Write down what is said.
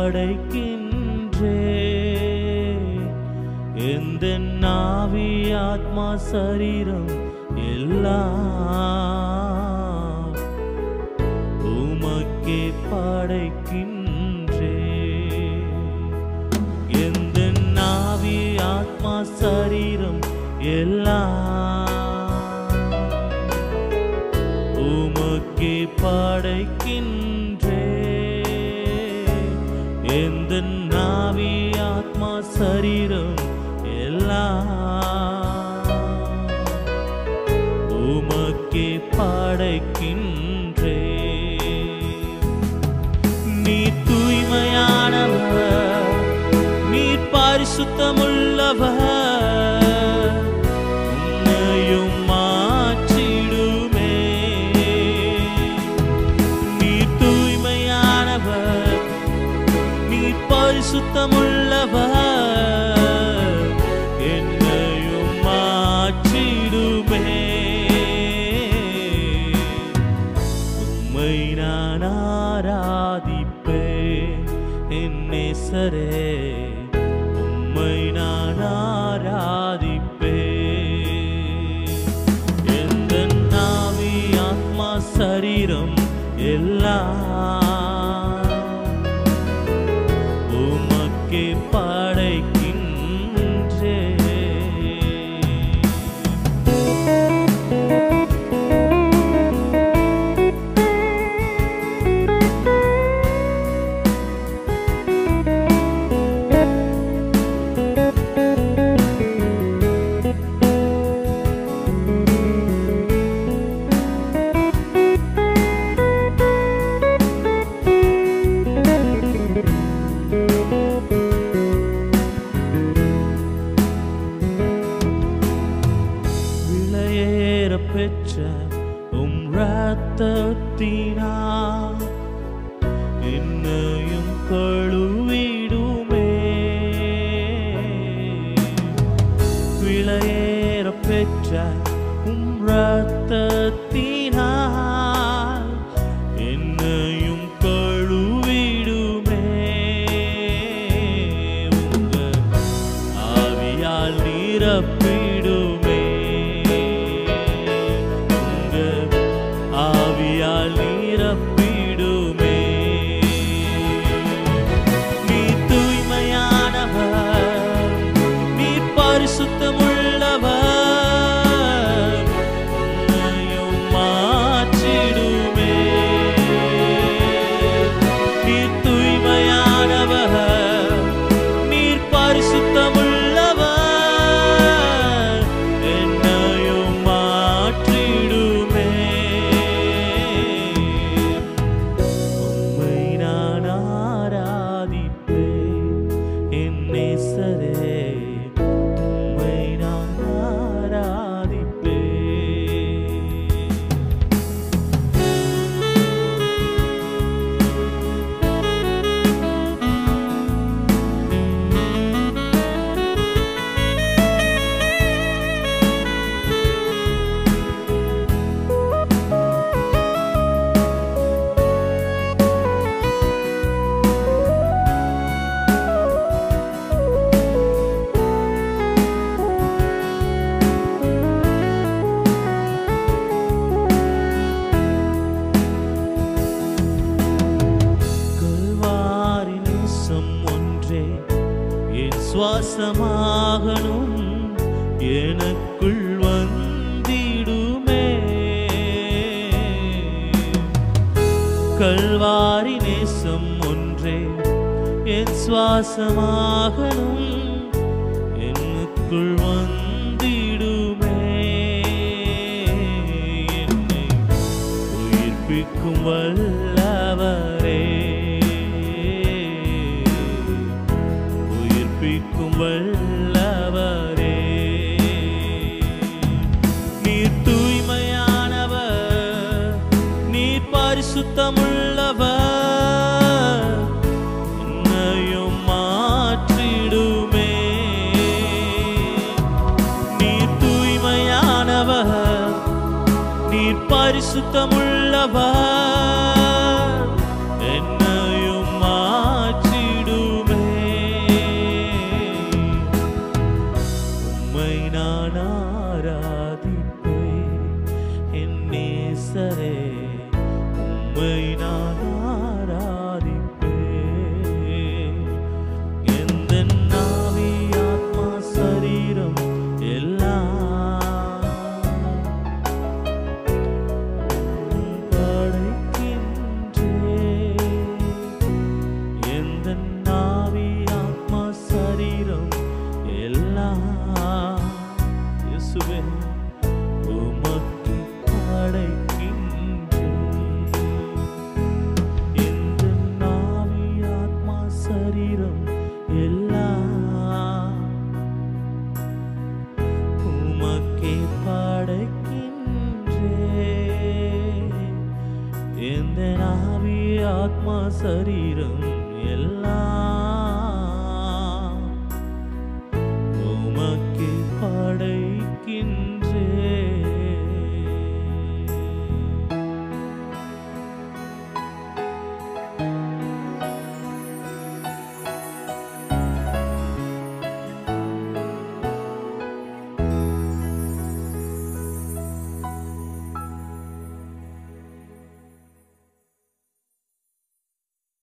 படைக்கின்றே எந்த நாவி ஆத்மா சரீரம் எல்லாம் உமக்கே படைக்கின்றே எந்த நாவி ஆத்மா சரீரம் எல்லாம் உமக்கே படைக்கின்றே எந்த நாவி ஆத்மா சரீரம் எல்லாம் உமக்கே படைக்கின்றே நீ தூய்மையானவர் நீ பரிசுத்தமுள்ளவர் உன்னையும் மாற்றிடுமே நீ தூய்மையானவர் நீ பரிசுத்தமுள்ளவர் என்னையும் மாற்றிடுமே உம்மை நான் ஆராதிப்பேன் என் நேசரே உம்மை நான் ஆராதிப்பேன் எந்த நாவி ஆத்மா சரீரம் எல்லாம் உமக்கே படைக்கின்றே விலையேற பெற்ற உம் ரத்தத்தினா என்னையும் கழுவிடுமே விலையேற பெற்ற உம் ரத்தத்தினா என்னையும் கழுவிடுமே உங்க ஆவியால் நிரப்பிடுமே உங்க ஆவியால் நிரப்பிடுமே நீ தூய்மையானவர் நீ பரிசுத்தமுள்ளவர் உன்னையும் மாற்றிடுமே நீ தூய்மையானவர் நீர் பரிசுத்தமுள்ளவர் என்னையும் மாற்றிடுமே உம்மை நான் ஆராதிப்பேன் என் நேசரே உம்மை நான் ஆராதிப்பேன் கல்வாரி நேசம் ஒன்றே என் சுவாசமாகணும் எனக்குள் வந்திடுமே கல்வாரி நேசம் ஒன்றே என் சுவாசமாகணும் எனக்குள் வந்திடுமே என்னை உயிர்ப்பிக்கும் வல்லவரே உயிர்ப்பிக்கும் வல்லவரே நீர் தூய்மையானவர் நீர் பரிசுத்தமுள்ளவர் என்னையும் மாற்றிடுமே நீர் தூய்மையானவர் நீர் பரிசுத்தமுள்ளவர் என்னையும் மாற்றிடுமே உம்மை நான் ஆராதிப்பேன் எந்த நாவி ஆத்மா சரீரம் எல்லாம் படைக்கின்றேன் எந்த நாவி ஆத்மா சரீரம் எல்லாம் இயேசுவே உமக்கு படைக்கின்றேன் எந்த நாவி ஆத்மா சரீரம் எல்லாம் உமக்கே படைக்கின்றேன் எந்த நாவி ஆத்மா சரீரம் எல்லாம்